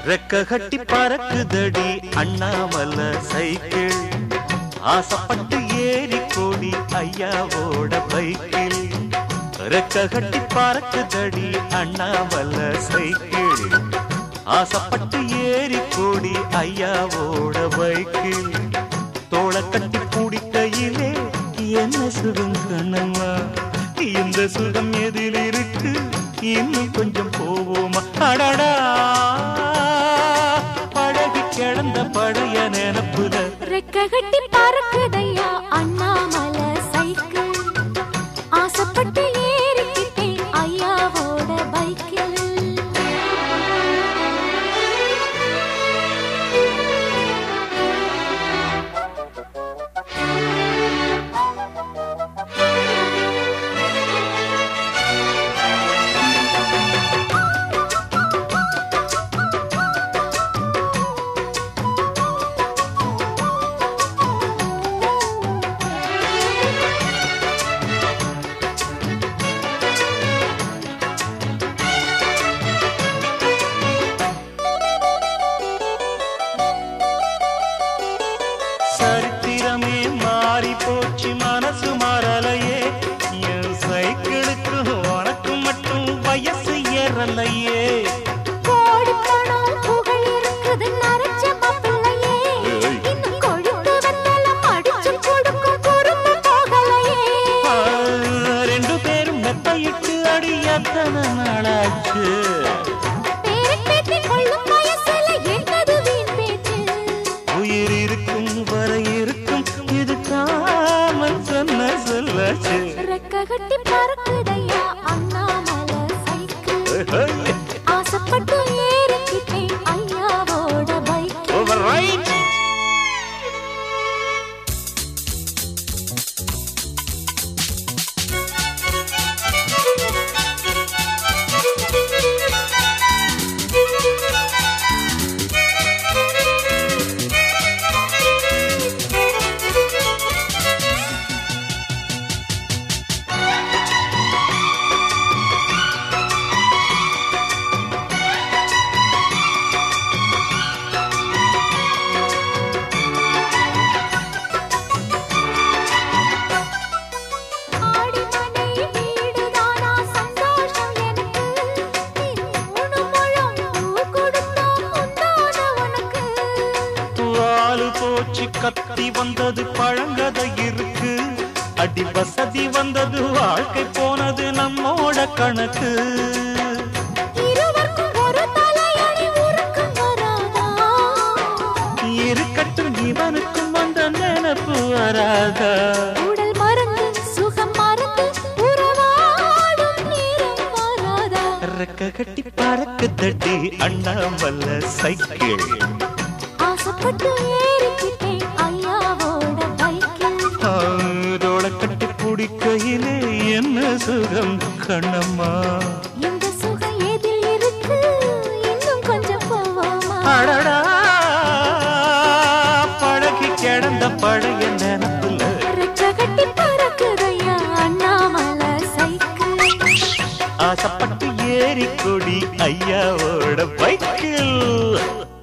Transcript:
ரெக்க கட்டி பறக்குதடி அண்ணாமல சைக்கிள் ஆசைப்பட்டு ஏறி கோடி ஐயாவோட பைக்கில் ரெக்க கட்டி பறக்குதடி அண்ணாமல சைக்கிள் ஆசைப்பட்டு ஏறி கோடி ஐயாவோட பைக்கில் தோளை கட்டி பிடிக்கையிலே என்ன சுகம் கண்ணம்மா இந்த சுகம் எதில் இருக்கு இன்னும் கொஞ்சம் போவோமா அடடா பழகி கிடந்த பழைய நினப்புல ரெக்க கட்டி பறக்குதையா அண்ணாமல சைக்கிள் ஆசைப்பட்டு ஏறிக்கிட்டேன் ஐயாவோட பைக்கில் சரித்திரமே மாறி போச்சு மனசு மாறலையே என் சைக்கிளுக்கு உனக்கு மட்டும் வயசு ஏறலையே கோடி பணம் புகழ் இருக்குது நரைச்ச மாப்பிள்ளையே இன்னும் கொழுத்து வெத்தலம் அடிச்சு கொடுக்கும் குறும்பு போகலையே ஆ, ரெண்டு பேரும் மெத்தையிட்டு அடி எத்தனை நாளாச்சு பேரன் பேத்தி கொள்ளும் வயசுல என்னது வீண் பேச்சு உயிர் இருக்கும் வரை இருக்கும் இது காமன் சொன்ன சொல்லாச்சு ரெக்க கட்டி பறக்குதையா அண்ணாமல சைக்கிள் ஆசைப்பட்டு ஏறிக்கிட்டேன் ஐயாவோட பைக்கில் ஓவர் ரைட் ஆடிமனை வீடுதானா சந்தோஷம் எனக்கு மூணு முழம் பூ கொடுத்தா முந்தான உனக்கு வாலு போச்சு கத்தி வந்தது பழங்கதை இருக்கு அடி வசதி வந்தது வாழ்க்கை போனது நம்மோட கணக்கு இருவருக்கும் ஒரு தலையணி உருக்கம் வராதா இருக்கட்டும் இவனுக்கும் வந்த நினப்பு வராதா உடல் மறந்து சுகம் மறந்து உறவாடும் நேரம் வராதா ரெக்க கட்டி பறக்கு தட்டி அண்ணாமல்ல சைக்கிள் ஆசைப்பட்டு ஏறிக்கிட்டேன் ஐயாவோட பைக்கில் ஆரோட கட்டி பிடிக்கையிலே என்ன சுகம் கண்ணம்மா இந்த சுகம் எதில் இருக்கு இன்னும் கொஞ்சம் போவோமா அடடா பழகி கிடந்த பழைய நினப்புல ரெக்க கட்டி பறக்குதையா அண்ணாமல சைக்கிள் ஆசைப்பட்டு ஏறி கொடி ஐயாவோட பைக்கில்